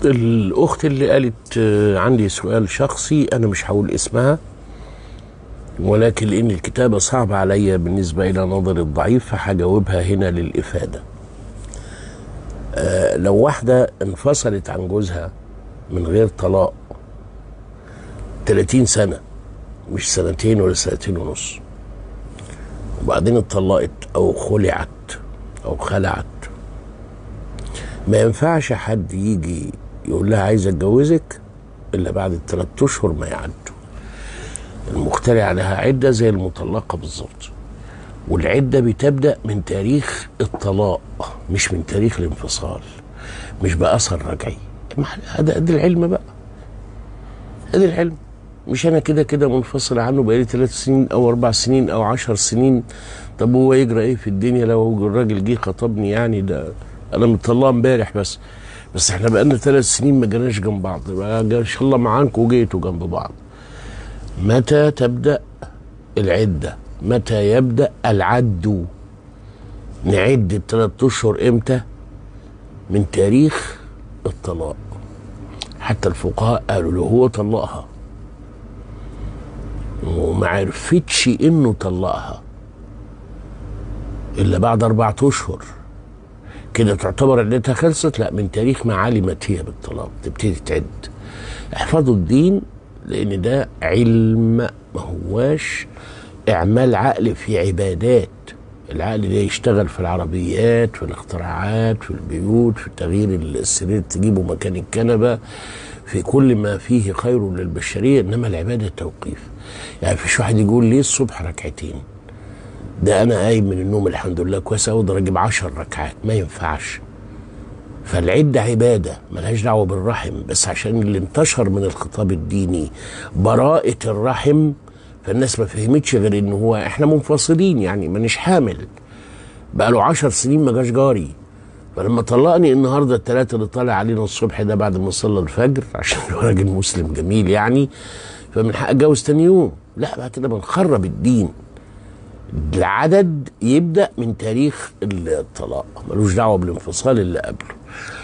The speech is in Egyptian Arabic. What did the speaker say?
الأخت اللي قالت آه، عندي سؤال شخصي أنا مش هقول اسمها ولكن لأن الكتابة صعبة عليا بالنسبة إلى نظري الضعيف فهجاوبها هنا للإفادة آه، لو واحدة انفصلت عن جوزها من غير طلاق 30 سنة مش سنتين ولا سنتين ونص وبعدين اتطلقت أو خلعت أو خلعت ما ينفعش حد يجي يقول لها عايز اتجوزك الا بعد الثلاث اشهر ما يعدوا المخترع لها عده زي المطلقه بالظبط والعده بتبدا من تاريخ الطلاق مش من تاريخ الانفصال مش باثر رجعي ما هذا ادي العلم بقى ادي العلم مش انا كده كده منفصل عنه بقالي ثلاث سنين او اربع سنين او عشر سنين طب هو يجرى ايه في الدنيا لو الراجل جه خطبني يعني ده انا مطلقه امبارح بس بس احنا بقالنا ثلاث سنين ما جيناش جنب بعض بقى ان شاء الله معاكم وجيتوا جنب بعض متى تبدا العده متى يبدا العد نعد الثلاث اشهر امتى من تاريخ الطلاق حتى الفقهاء قالوا له هو طلقها وما عرفتش انه طلقها الا بعد اربعة اشهر كده تعتبر عدتها خلصت لا من تاريخ ما علمت هي بالطلاق تبتدي تعد احفظوا الدين لان ده علم ما هواش اعمال عقل في عبادات العقل ده يشتغل في العربيات في الاختراعات في البيوت في تغيير السرير تجيبه مكان الكنبه في كل ما فيه خير للبشريه انما العباده توقيف يعني فيش واحد يقول ليه الصبح ركعتين ده انا قايم من النوم الحمد لله كويس اقدر اجيب عشر ركعات ما ينفعش فالعده عباده ملهاش دعوه بالرحم بس عشان اللي انتشر من الخطاب الديني براءه الرحم فالناس ما فهمتش غير ان هو احنا منفصلين يعني مانيش حامل بقى له عشر سنين ما جاش جاري فلما طلقني النهارده الثلاثه اللي طالع علينا الصبح ده بعد ما صلى الفجر عشان هو راجل مسلم جميل يعني فمن حق اتجوز تاني يوم لا بقى كده بنخرب الدين العدد يبدا من تاريخ الطلاق ملوش دعوه بالانفصال اللي قبله